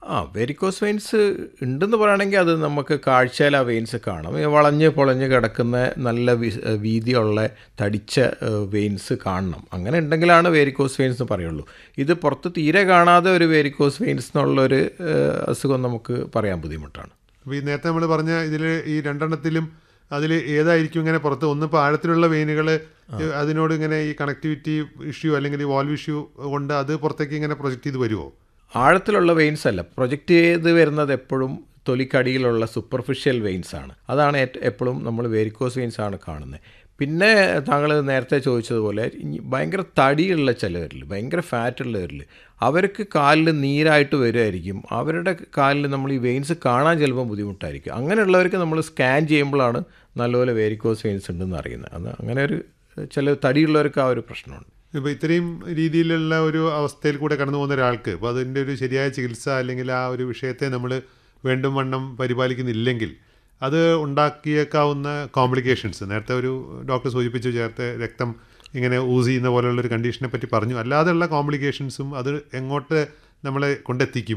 ആ varicose veins ഉണ്ടെന്ന് പറയുകയാണെങ്കിൽ അത് നമുക്ക് കാഴ്ചയിൽ ആ വെയിൻസ് കാണാം ഈ വളഞ്ഞ് പൊളഞ്ഞ് കിടക്കുന്ന നല്ല വി- വീതിയുള്ള തടിച്ച വെയിൻസ് കാണണം അങ്ങനെ ഉണ്ടെങ്കിലാണ് വേരിക്കോസ് വെയിൻസ് എന്ന് പറയുള്ളൂ ഇത് പുറത്ത് തീരെ കാണാതെ ഒരു വേരിക്കോസ് വെയിൻസ് എന്നുള്ളൊരു ഏഹ്, അസുഖം നമുക്ക് പറയാൻ ബുദ്ധിമുട്ടാണ് അപ്പോൾ ഈ നേരത്തെ നമ്മൾ പറഞ്ഞ ഇതിൽ ഈ രണ്ടെണ്ണത്തിലും അതിൽ ഏതായിരിക്കും ഇങ്ങനെ പുറത്ത് ഒന്നിപ്പോൾ ആഴത്തിലുള്ള വെയിനുകൾ അതിനോട് ഇങ്ങനെ ഈ കണക്ടിവിറ്റി ഇഷ്യൂ അല്ലെങ്കിൽ ഈ വാൽവ് ഇഷ്യൂ കൊണ്ട് അത് പുറത്തേക്ക് ഇങ്ങനെ പ്രൊജക്റ്റ് ചെയ്ത് വരുമോ ആഴത്തിലുള്ള വെയിൻസ് അല്ല പ്രൊജക്റ്റ് ചെയ്ത് വരുന്നത് എപ്പോഴും തൊലിക്കടിയിലുള്ള സൂപ്പർഫിഷ്യൽ വെയിൻസ് ആണ് അതാണ് ഏറ്റ- എപ്പോഴും നമ്മൾ വേരിക്കോസ് വെയിൻസ് ആണ് കാണുന്നത് പിന്നെ താങ്കൾ നേരത്തെ ചോദിച്ചതുപോലെ ഇനി ഭയങ്കര തടിയുള്ള ചിലവരിൽ ഭയങ്കര ഫാറ്റ് ഉള്ളവരിൽ അവർക്ക് കാലിൽ നീരായിട്ട് വരുമായിരിക്കും അവരുടെ കാലിൽ നമ്മൾ ഈ വെയിൻസ് കാണാൻ ചിലപ്പോൾ ബുദ്ധിമുട്ടായിരിക്കും അങ്ങനെയുള്ളവർക്ക് നമ്മൾ സ്കാൻ ചെയ്യുമ്പോഴാണ് നല്ലപോലെ വേരിക്കോസ് വെയിൻസ് ഉണ്ടെന്ന് അറിയുന്നത് അത് അങ്ങനെ ഒരു ചില തടിയുള്ളവർക്ക് ആ ഒരു പ്രശ്നമുണ്ട് ഇപ്പോൾ ഇത്രയും രീതിയിലുള്ള ഒരു അവസ്ഥയിൽ കൂടെ കടന്നു പോകുന്ന ഒരാൾക്ക് ഇപ്പോൾ അതിൻ്റെ ഒരു ശരിയായ ചികിത്സ അല്ലെങ്കിൽ ആ ഒരു വിഷയത്തെ നമ്മൾ വേണ്ടും വണ്ണം പരിപാലിക്കുന്നില്ലെങ്കിൽ അത് ഉണ്ടാക്കിയേക്കാവുന്ന കോംപ്ലിക്കേഷൻസ് നേരത്തെ ഒരു ഡോക്ടർ സൂചിപ്പിച്ചു ചേർത്ത് രക്തം ഇങ്ങനെ ഊസ് ചെയ്യുന്ന പോലെയുള്ള ഒരു കണ്ടീഷനെ പറ്റി പറഞ്ഞു അല്ലാതെയുള്ള കോംപ്ലിക്കേഷൻസും അത് എങ്ങോട്ട് നമ്മളെ കൊണ്ടെത്തിക്കും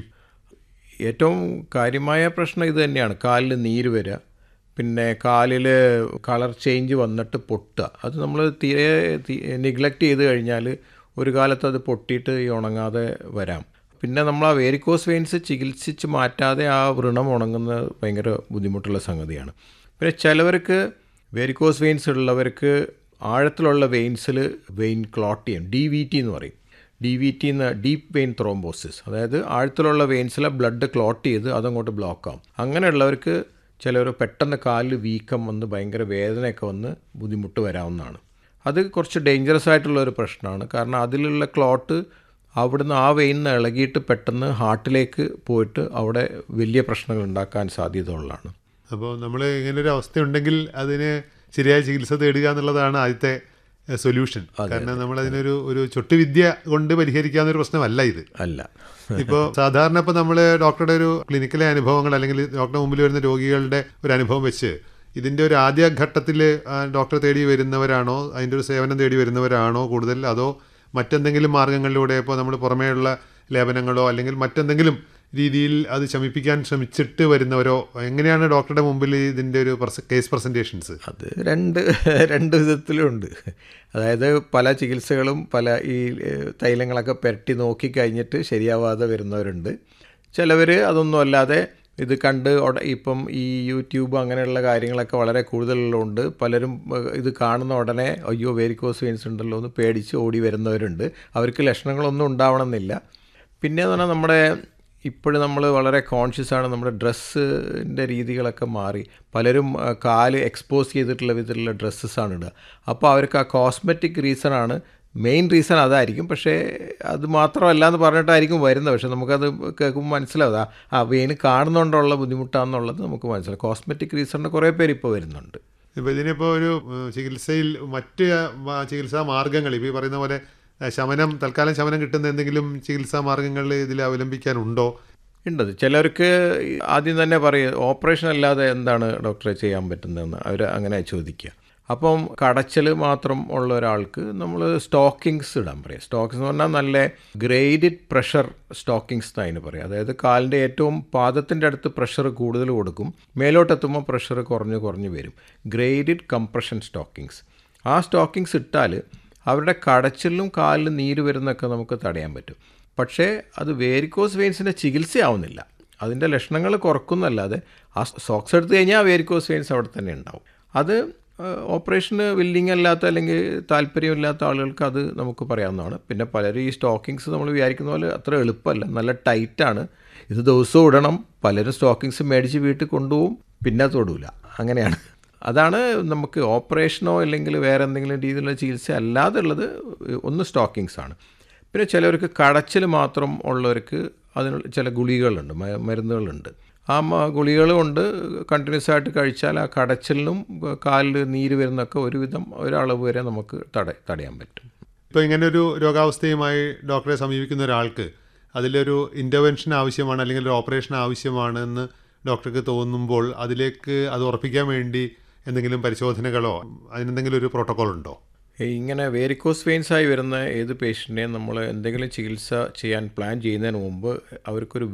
ഏറ്റവും കാര്യമായ പ്രശ്നം ഇത് തന്നെയാണ് കാലിൽ നീര് വരിക പിന്നെ കാലിൽ കളർ ചേഞ്ച് വന്നിട്ട് പൊട്ടുക അത് നമ്മൾ തീരെ നിഗ്ലക്റ്റ് ചെയ്ത് കഴിഞ്ഞാൽ ഒരു കാലത്ത് അത് പൊട്ടിയിട്ട് ഈ ഉണങ്ങാതെ വരാം പിന്നെ നമ്മൾ ആ വേരിക്കോസ് വെയിൻസ് ചികിത്സിച്ച് മാറ്റാതെ ആ വ്രണം ഉണങ്ങുന്നത് ഭയങ്കര ബുദ്ധിമുട്ടുള്ള സംഗതിയാണ് പിന്നെ ചിലവർക്ക് വേരിക്കോസ് വെയിൻസ് ഉള്ളവർക്ക് ആഴത്തിലുള്ള വെയിൻസിൽ വെയിൻ ക്ലോട്ട് ചെയ്യും ഡി വി ടി എന്ന് പറയും ഡി വി ടി എന്ന് ഡീപ്പ് വെയിൻ ത്രോംബോസിസ് അതായത് ആഴത്തിലുള്ള വെയിൻസിലെ ബ്ലഡ് ക്ലോട്ട് ചെയ്ത് അതങ്ങോട്ട് ബ്ലോക്ക് ആവും അങ്ങനെയുള്ളവർക്ക് ചിലർ പെട്ടെന്ന് കാലിൽ വീക്കം വന്ന് ഭയങ്കര വേദനയൊക്കെ വന്ന് ബുദ്ധിമുട്ട് വരാവുന്നതാണ് അത് കുറച്ച് ഡേഞ്ചറസ് ആയിട്ടുള്ള ഒരു പ്രശ്നമാണ് കാരണം അതിലുള്ള ക്ലോട്ട് അവിടുന്ന് ആ വെയിൻ നിന്ന് ഇളകിയിട്ട് പെട്ടെന്ന് ഹാർട്ടിലേക്ക് പോയിട്ട് അവിടെ വലിയ പ്രശ്നങ്ങൾ ഉണ്ടാക്കാൻ സാധ്യത ഉള്ളതാണ് അപ്പോൾ നമ്മൾ ഇങ്ങനെ ഒരു അവസ്ഥയുണ്ടെങ്കിൽ അതിന് ശരിയായ ചികിത്സ തേടുക എന്നുള്ളതാണ് ആദ്യത്തെ സൊല്യൂഷൻ കാരണം നമ്മൾ അതിനൊരു ഒരു ചൊട്ടുവിദ്യ കൊണ്ട് പരിഹരിക്കാവുന്ന ഒരു പ്രശ്നമല്ല ഇത് അല്ല ഇപ്പോൾ സാധാരണ ഇപ്പോൾ നമ്മൾ ഡോക്ടറുടെ ഒരു ക്ലിനിക്കലെ അനുഭവങ്ങൾ അല്ലെങ്കിൽ ഡോക്ടറുടെ മുമ്പിൽ വരുന്ന രോഗികളുടെ ഒരു അനുഭവം വെച്ച് ഇതിൻ്റെ ഒരു ആദ്യ ഘട്ടത്തിൽ ഡോക്ടറെ തേടി വരുന്നവരാണോ അതിൻ്റെ ഒരു സേവനം തേടി വരുന്നവരാണോ കൂടുതൽ അതോ മറ്റെന്തെങ്കിലും മാർഗങ്ങളിലൂടെ ഇപ്പോൾ നമ്മൾ പുറമേയുള്ള ലേപനങ്ങളോ അല്ലെങ്കിൽ മറ്റെന്തെങ്കിലും രീതിയിൽ അത് ശമിപ്പിക്കാൻ ശ്രമിച്ചിട്ട് വരുന്നവരോ എങ്ങനെയാണ് ഡോക്ടറുടെ മുമ്പിൽ ഇതിൻ്റെ ഒരു കേസ് പ്രസൻറ്റേഷൻസ് അത് രണ്ട് രണ്ട് വിധത്തിലുണ്ട് അതായത് പല ചികിത്സകളും പല ഈ ഏഹ്, തൈലങ്ങളൊക്കെ പുരട്ടി നോക്കി കഴിഞ്ഞിട്ട് ശരിയാവാതെ വരുന്നവരുണ്ട് ചിലവർ അതൊന്നും അല്ലാതെ ഇത് കണ്ട് ഉട ഇപ്പം ഈ യൂട്യൂബ് അങ്ങനെയുള്ള കാര്യങ്ങളൊക്കെ വളരെ കൂടുതലുള്ളതുകൊണ്ട് പലരും ഏഹ്, ഇത് കാണുന്ന ഉടനെ അയ്യോ വേരിക്കോസ് വെയിൻസ് ഉണ്ടല്ലോ എന്ന് പേടിച്ച് ഓടി വരുന്നവരുണ്ട് അവർക്ക് ലക്ഷണങ്ങളൊന്നും ഉണ്ടാവണമെന്നില്ല പിന്നെ എന്ന് പറഞ്ഞാൽ നമ്മുടെ ഇപ്പോഴും നമ്മൾ വളരെ കോൺഷ്യസ് ആണ് നമ്മുടെ ഡ്രസ്സിൻ്റെ രീതികളൊക്കെ മാറി പലരും ആ, കാല് എക്സ്പോസ് ചെയ്തിട്ടുള്ള വിധത്തിലുള്ള ഡ്രസ്സസ്സാണ് ഇടുക അപ്പോൾ അവർക്ക് ആ കോസ്മെറ്റിക് റീസണാണ് മെയിൻ റീസൺ അതായിരിക്കും പക്ഷേ അത് മാത്രമല്ല എന്ന് പറഞ്ഞിട്ടായിരിക്കും വരുന്നത് പക്ഷേ നമുക്കത് കേൾക്കുമ്പോൾ മനസ്സിലാവും ആ- ആ വെയിന് കാണുന്നതുകൊണ്ടുള്ള ബുദ്ധിമുട്ടാണെന്നുള്ളത് നമുക്ക് മനസ്സിലാവും കോസ്മെറ്റിക് റീസണിന് കുറേ പേര് ഇപ്പോൾ വരുന്നുണ്ട് ഇപ്പോൾ ഇതിനിപ്പോൾ ഒരു ഏഹ്, ചികിത്സയിൽ മറ്റ് ആ, ചികിത്സാ മാർഗങ്ങൾ ഇപ്പോൾ ഈ പറയുന്ന പോലെ ഏഹ്, ശമനം തൽക്കാലം ശമനം കിട്ടുന്ന എന്തെങ്കിലും ചികിത്സാ മാർഗങ്ങൾ ഇതിൽ അവലംബിക്കാനുണ്ടോ ഉണ്ടത് ചിലർക്ക് ആദ്യം തന്നെ പറയും ഓപ്പറേഷൻ അല്ലാതെ എന്താണ് ഡോക്ടറെ ചെയ്യാൻ പറ്റുന്നതെന്ന് അവർ അങ്ങനെ ചോദിക്കുക അപ്പം കടച്ചൽ മാത്രം ഉള്ള ഒരാൾക്ക് നമ്മൾ സ്റ്റോക്കിങ്സ് ഇടാൻ പറയും സ്റ്റോക്കിങ്സ് എന്ന് പറഞ്ഞാൽ നല്ല ഗ്രേഡഡ് പ്രഷർ സ്റ്റോക്കിങ്സ് എന്ന് അതിന് പറയും അതായത് കാലിൻ്റെ ഏറ്റവും പാദത്തിൻ്റെ അടുത്ത് പ്രഷർ കൂടുതൽ കൊടുക്കും മേലോട്ടെത്തുമ്പോൾ പ്രഷർ കുറഞ്ഞ് കുറഞ്ഞ് വരും ഗ്രേഡഡ് കംപ്രഷൻ സ്റ്റോക്കിങ്സ് ആ സ്റ്റോക്കിങ്സ് ഇട്ടാൽ അവരുടെ കടച്ചിലും കാലിൽ നീര് വരുന്നൊക്കെ നമുക്ക് തടയാൻ പറ്റും പക്ഷേ അത് വേരിക്കോസ് വെയിൻസിൻ്റെ ചികിത്സയാവുന്നില്ല അതിൻ്റെ ലക്ഷണങ്ങൾ കുറക്കുന്നല്ലാതെ ആ സോക്സ് എടുത്തു കഴിഞ്ഞാൽ ആ വേരിക്കോസ് വെയിൻസ് അവിടെ തന്നെ ഉണ്ടാവും അത് ഓപ്പറേഷന് വില്ലിങ് അല്ലാത്ത അല്ലെങ്കിൽ താല്പര്യമില്ലാത്ത ആളുകൾക്ക് അത് നമുക്ക് പറയാവുന്നതാണ് പിന്നെ പലരും ഈ സ്റ്റോക്കിങ്സ് നമ്മൾ വിചാരിക്കുന്ന പോലെ അത്ര എളുപ്പമല്ല നല്ല ടൈറ്റാണ് ഇത് ദിവസവും ഇടണം പലരും സ്റ്റോക്കിങ്സ് മേടിച്ച് വീട്ടിൽ കൊണ്ടുപോകും പിന്നെ തൊടൂല അങ്ങനെയാണ് അതാണ് നമുക്ക് ഓപ്പറേഷനോ അല്ലെങ്കിൽ വേറെ എന്തെങ്കിലും രീതിയിലുള്ള ചികിത്സ അല്ലാതെ ഉള്ളത് ഒന്ന് സ്റ്റോക്കിങ്സ് ആണ് പിന്നെ ചിലവർക്ക് കടച്ചിൽ മാത്രം ഉള്ളവർക്ക് അതിനുള്ള ചില ഗുളികകളുണ്ട് മ- മരുന്നുകളുണ്ട് ആ മ- ഗുളികൾ കൊണ്ട് കണ്ടിന്യൂസ് ആയിട്ട് കഴിച്ചാൽ ആ കടച്ചിലിനും കാലിൽ നീര് വരുന്നൊക്കെ ഒരുവിധം ഒരളവ് വരെ നമുക്ക് തട തടയാൻ പറ്റും ഇപ്പോൾ ഇങ്ങനെ ഒരു രോഗാവസ്ഥയുമായി ഡോക്ടറെ സമീപിക്കുന്ന ഒരാൾക്ക് അതിലൊരു ഇൻ്റർവെൻഷൻ ആവശ്യമാണ് അല്ലെങ്കിൽ ഒരു ഓപ്പറേഷൻ ആവശ്യമാണ് എന്ന് ഡോക്ടർക്ക് തോന്നുമ്പോൾ അതിലേക്ക് അത് ഉറപ്പിക്കാൻ വേണ്ടി എന്തെങ്കിലും പരിശോധനകളോ അതിനെന്തെങ്കിലും ഒരു പ്രോട്ടോകോൾ ഉണ്ടോ ഇങ്ങനെ വേരിക്കോസ് വെയിൻസ് ആയി വരുന്ന ഏത് പേഷ്യൻറ്റിനെയും നമ്മൾ എന്തെങ്കിലും ചികിത്സ ചെയ്യാൻ പ്ലാൻ ചെയ്യുന്നതിന് മുമ്പ് അവർക്കൊരു